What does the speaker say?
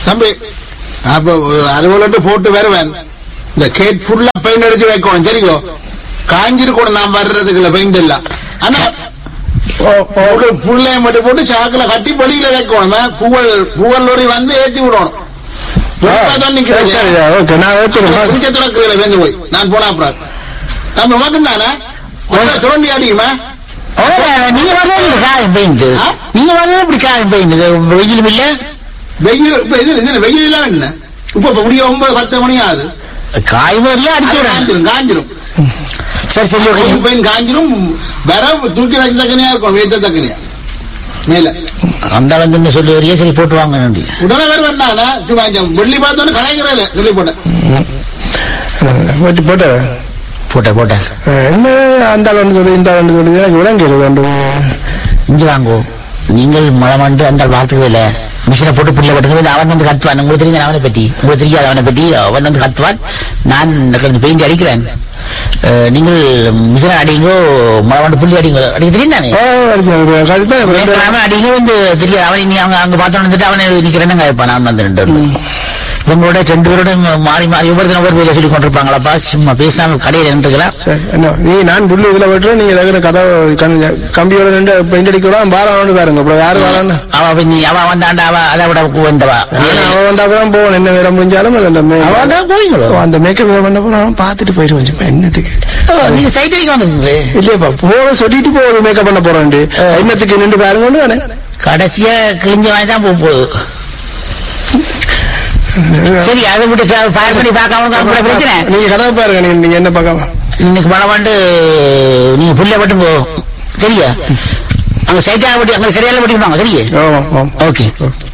தம்பி அப்ப அதுபோல போட்டு வருவேன் இந்த கேட் ஃபுல்லா பெயிண்ட் அடிச்சு வைக்கணும் சரிங்கோ காஞ்சிருக்கணும் நான் வர்றதுக்குள்ள பெயிண்ட் எல்லாம் ஆனா புள்ளைய மட்டும் போட்டு சாக்குல கட்டி வெளியில வைக்கணும் பூவல் பூவல் லோரி வந்து ஏத்தி விடணும் தான் நிக்கிறேன் ஓகே நான் வச்சுக்கிறேன் குடிக்க துறக்கிறதுல வேந்து போய் நான் போனா அப்புறம் நம்ம உனக்கும் தானே சுரண்டி அடிக்குமா நீங்க வரல காயம் பெயிண்ட் ஆ? நீங்க வரல இப்படி காயம் பெயிண்ட் வெயிலும் இல்ல வெயில் இப்ப இது இது வெயில் எல்லாம் என்ன இப்ப இப்ப முடிய ஒன்பது பத்து மணி ஆகுது காயம் வரல அடிச்சு அது விடுறாங்க காஞ்சிரும் காஞ்சிரும் சரி சரி ஓகே பெயின் காஞ்சிரும் வர தூக்கி வச்ச தக்கனியா இருக்கும் வேத்த தக்கனியா மேல அந்த அளவுக்கு என்ன சொல்லி வரையே சரி போட்டு வாங்க நன்றி உடனே வேற வேணா சும்மா இந்த வெள்ளி பார்த்தோன்னு கலாய்க்கிறேன் சொல்லி போட்டேன் போட்டு போட்டு போட்டேன் போட்டேன் என்ன அந்த ஆள் சொல்லி இந்த ஆள் சொல்லி எனக்கு விளங்கல ரெண்டு இஞ்சி வாங்கோ நீங்கள் மழை அந்த வாழ்த்துக்கவே இல்லை மிஷினை போட்டு புள்ள போட்டு அவன் வந்து கத்துவான் உங்களுக்கு தெரிஞ்ச அவனை பற்றி உங்களுக்கு தெரியாது அவனை பற்றி அவன் வந்து கத்துவான் நான் பெயிண்ட் அடிக்கிறேன் அஹ், நீங்கள் மிஷினை அடிங்கோ மழை வந்து புள்ளி அடிங்கோ அடிக்க தெரியும் தானே கழுத்தான் அவன் அடிங்க வந்து தெரியாது அவன் நீ அவங்க அங்க பார்த்தோன்னு வந்துட்டு அவனை நிக்கிறேன்னு கேட்பான் நான் வந்து ரெண்டு பேரும். இவங்களோட ரெண்டு பேரோட மாறி மாறி ஒவ்வொரு தினம் ஒவ்வொரு வேலை சொல்லி கொண்டிருப்பாங்களாப்பா சும்மா பேசாம கடையில் நின்றுக்கலாம் சரி, என்ன நீ நான் புல்லு இதுல வெட்டுறேன் நீங்க இருக்கிற கதை கண்- கம்பியோட ரெண்டு பெயிண்ட் அடிக்கலாம் பாலம் பாருங்க அப்புறம் யாரு வாரான்னு அவ அப்ப நீ அவ வந்தாண்டா அவ அதை விட வந்தவா ஆனா அவன் வந்தாப்பதான் போவோம் என்ன வேலை முடிஞ்சாலும் அது அந்த மே- அவன் தான் போவீங்களோ அந்த மேக்கப் பண்ணப்போ நான் பார்த்துட்டு போயிடுவேன் சும்மா என்னத்துக்கு ஓ, நீங்க சைட் அடிக்க வந்தீங்களே இல்லையப்பா போக சொல்லிட்டு போகுது மேக்கப் பண்ண போறேன் என்னத்துக்கு நின்று பாருங்க தானே கடைசியா கிழிஞ்ச வாங்கி தான் போக போகுது சரி அதை விட்டு ஃபயர் பண்ணி பார்க்காம தான் கூட பிரச்சனை நீங்க கதை பாருங்க நீங்க நீங்க என்ன பார்க்காம இன்னைக்கு மழை வந்து நீங்க புள்ள மட்டும் போ சரியா அங்க சைட்டா பட்டி அங்க சரியால பட்டிருப்பாங்க சரியா ஆமா ஆமா ஓகே